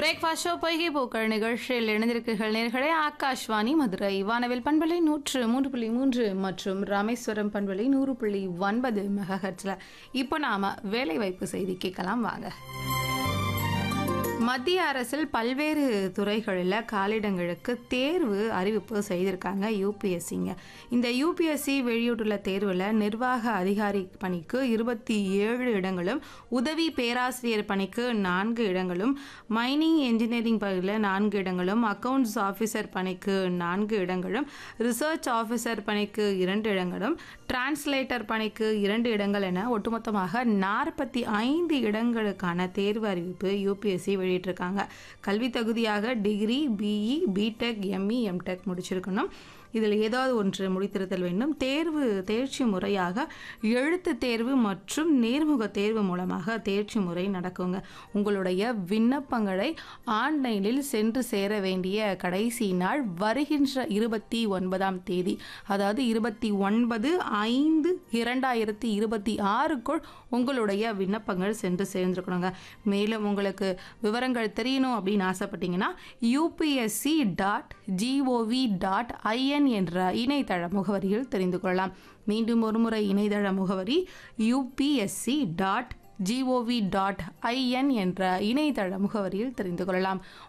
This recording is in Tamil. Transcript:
பிரேக்ஃபாஸ்ட் ஷோ பொய்கை பூக்கள் நிகழ்ச்சியில் இணைந்திருக்கிறீர்கள் நேர்களே ஆகாஷ்வாணி மதுரை வானவில் பண்பலை நூற்று மூன்று புள்ளி மூன்று மற்றும் ராமேஸ்வரம் பண்பலை நூறு புள்ளி ஒன்பது மெகாஹர்ட்ஸில் இப்போ நாம வேலைவாய்ப்பு செய்தி கேட்கலாம் வாங்க மத்திய அரசில் பல்வேறு துறைகளில் காலிடங்களுக்கு தேர்வு அறிவிப்பு செய்திருக்காங்க யூபிஎஸ்சிங்க இந்த யூபிஎஸ்சி வெளியிட்டுள்ள தேர்வில் நிர்வாக அதிகாரி பணிக்கு இருபத்தி ஏழு இடங்களும் உதவி பேராசிரியர் பணிக்கு நான்கு இடங்களும் மைனிங் என்ஜினியரிங் பகுதியில் நான்கு இடங்களும் அக்கவுண்ட்ஸ் ஆஃபீஸர் பணிக்கு நான்கு இடங்களும் ரிசர்ச் ஆஃபீஸர் பணிக்கு இரண்டு இடங்களும் டிரான்ஸ்லேட்டர் பணிக்கு இரண்டு இடங்கள் என ஒட்டுமொத்தமாக நாற்பத்தி ஐந்து இடங்களுக்கான தேர்வு அறிவிப்பு யூபிஎஸ்சி வெளியிட்டிருக்காங்க கல்வி தகுதியாக degree BE BTech ME MTech முடிச்சிருக்கணும் இதில் ஏதாவது ஒன்று முடித்திருத்தல் வேண்டும் தேர்வு தேர்ச்சி முறையாக எழுத்து தேர்வு மற்றும் நேர்முக தேர்வு மூலமாக தேர்ச்சி முறை நடக்குங்க உங்களுடைய விண்ணப்பங்களை ஆன்லைனில் சென்று சேர வேண்டிய கடைசி நாள் வருகின்ற இருபத்தி ஒன்பதாம் தேதி அதாவது இருபத்தி ஒன்பது ஐந்து இரண்டாயிரத்தி இருபத்தி ஆறுக்குள் உங்களுடைய விண்ணப்பங்கள் சென்று சேர்ந்துருக்கணுங்க மேலும் உங்களுக்கு விவரங்கள் தெரியணும் அப்படின்னு ஆசைப்பட்டீங்கன்னா UPSC dot GOV dot IN என்ற இணையதள முகவரியில் தெரிந்து கொள்ளலாம் மீண்டும் ஒருமுறை இணையதள முகவரி UPSC dot GOV dot IN என்ற இணையதள முகவரியில் தெரிந்து கொள்ளலாம்